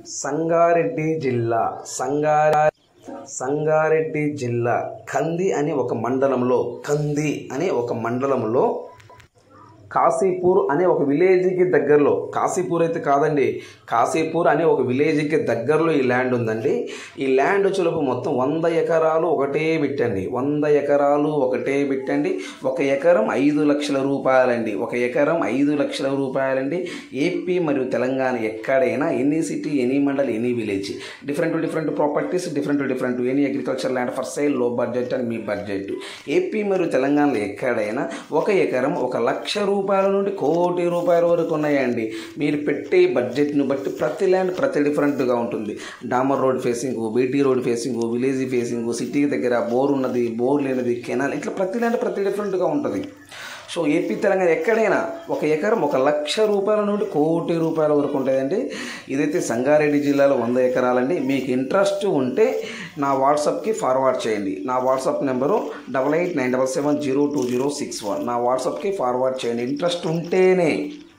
సంగారెడ్డి జిల్లా సంగారె సంగారెడ్డి జిల్లా కంది అనే ఒక మండలంలో కంది అనే ఒక మండలంలో కాశీపూర్ అనే ఒక విలేజ్కి దగ్గరలో కాశీపూర్ అయితే కాదండి కాశీపూర్ అనే ఒక విలేజ్కి దగ్గరలో ఈ ల్యాండ్ ఉందండి ఈ ల్యాండ్ వచ్చేలోపు మొత్తం వంద ఎకరాలు ఒకటే బిట్టండి వంద ఎకరాలు ఒకటే బిట్టండి ఒక ఎకరం ఐదు లక్షల రూపాయలండి ఒక ఎకరం ఐదు లక్షల రూపాయలండి ఏపీ మరియు తెలంగాణ ఎక్కడైనా any city any mandal any village different different properties different different any agriculture land for sale లో బడ్జెట్ అండ్ మీ బడ్జెట్ ఏపీ మరియు తెలంగాణలో ఎక్కడైనా ఒక ఎకరం ఒక లక్ష రూపాయల నుండి కోటి రూపాయల వరకు ఉన్నాయండి మీరు పెట్టే బడ్జెట్ను బట్టి ప్రతి ల్యాండ్ ప్రతి డిఫరెంట్గా ఉంటుంది డామర్ road facing BT road facing village facing city దగ్గర బోర్ ఉన్నది బోర్ లేనిది కెనాల్ ఇట్లా ప్రతి ల్యాండ్ ప్రతి డిఫరెంట్గా ఉంటుంది సో ఏపీ తెలంగాణ ఎక్కడైనా ఒక ఎకరం ఒక లక్ష రూపాయల నుండి కోటి రూపాయల వరకు ఉంటుందండి ఇదైతే సంగారెడ్డి జిల్లాలో వంద ఎకరాలండి మీకు ఇంట్రెస్ట్ ఉంటే నా వాట్సాప్కి ఫార్వర్డ్ చేయండి నా WhatsApp number double eight nine double seven zero two zero six one నా వాట్సాప్కి ఫార్వర్డ్ చేయండి ఇంట్రెస్ట్ ఉంటేనే